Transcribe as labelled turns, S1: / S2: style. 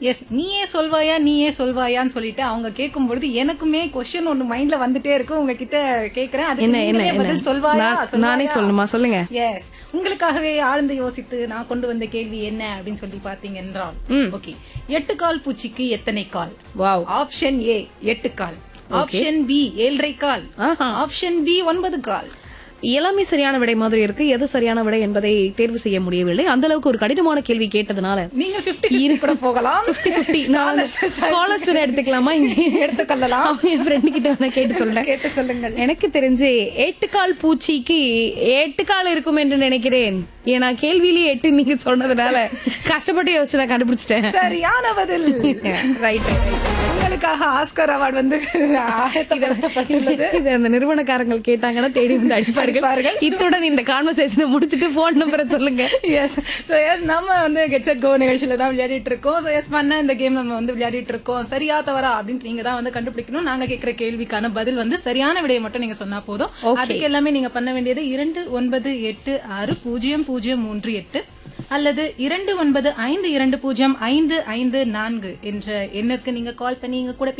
S1: S நீயே சொல்வாயா நீயே சொல்வாயான்னு சொல்லிட்டு அவங்க கேட்கும் பொழுது எனக்குமே கொஸ்டின் ஒண்ணு மைண்ட்ல வந்துட்டே இருக்கு உங்ககிட்ட கேக்குறேன் அதுக்கு
S2: என்ன என்ன
S1: நீங்களே
S2: என்ன
S1: பதில் சொல்வாயா
S2: நான்- நானே சொல்லணுமா சொல்லுங்க
S1: எஸ் உங்களுக்காகவே ஆழ்ந்து யோசித்து நான் கொண்டு வந்த கேள்வி என்ன அப்படின்னு சொல்லி பாத்தீங்க என்றால் ஓகே எட்டு கால் பூச்சிக்கு எத்தனை கால்
S2: வாவ்
S1: ஆப்ஷன் ஏ எட்டு கால் ஆப்ஷன் பி ஏழரை கால்
S2: ஆஹா.
S1: ஆப்ஷன் பி ஒன்பது கால்
S2: எல்லாமே சரியான விடை மாதிரி இருக்கு எது சரியான விடை என்பதை தேர்வு செய்ய முடியவில்லை அந்த அளவுக்கு ஒரு கடினமான கேள்வி கேட்டதுனால
S1: நீங்க 50 கூட போகலாம்
S2: 50 நான் காலர்ஸ் எடுத்துக்கலாமா இங்க
S1: எடுத்துக்கொள்ளலாம்
S2: அவன் என் ஃப்ரெண்டு கிட்ட வேணா கேட்டு சொல்றேன்
S1: கேட்டு சொல்லுங்கள் எனக்கு
S2: எனக்கு தெரிஞ்சு எட்டு கால் பூச்சிக்கு எட்டு கால் இருக்கும் என்று நினைக்கிறேன் ஏன்னா கேள்வியிலேயே எட்டு நீங்க சொன்னதுனால கஷ்டப்பட்டு யோசிச்சு நான் கண்டுபிடிச்சிட்டேன்
S1: சரியான பதில்
S2: ரைட்
S1: உங்களுக்காக ஆஸ்கர் அவார்டு வந்து ஆயத்தப்படுத்தப்பட்டுள்ளது
S2: இது அந்த நிறுவனக்காரங்கள் கேட்டாங்கன்னா தேடி வந்து அடிப்பார்கள்
S1: அடிப்பார்கள்.
S2: இத்துடன் இந்த கான்வர்சேஷனை முடிச்சிட்டு போன் நம்பரை சொல்லுங்க
S1: எஸ் ஸோ எஸ் நம்ம வந்து கெட் செட் கோ நிகழ்ச்சியில தான் விளையாடிட்டு இருக்கோம் ஸோ எஸ் பண்ண இந்த கேம் நம்ம வந்து விளையாடிட்டு இருக்கோம் சரியா தவறா அப்படின்னு நீங்க தான் வந்து கண்டுபிடிக்கணும் நாங்க கேட்கிற கேள்விக்கான பதில் வந்து சரியான விடையை மட்டும் நீங்க சொன்னா போதும் அதுக்கு எல்லாமே நீங்க பண்ண வேண்டியது இரண்டு ஒன்பது எட்டு ஆறு பூஜ்ஜியம் பூஜ்ஜியம் மூன்று எட்டு அல்லது இரண்டு ஒன்பது ஐந்து இரண்டு பூஜ்ஜியம் ஐந்து ஐந்து நான்கு என்ற எண்ணிற்கு நீங்க கால் பண்ணி எங்க கூட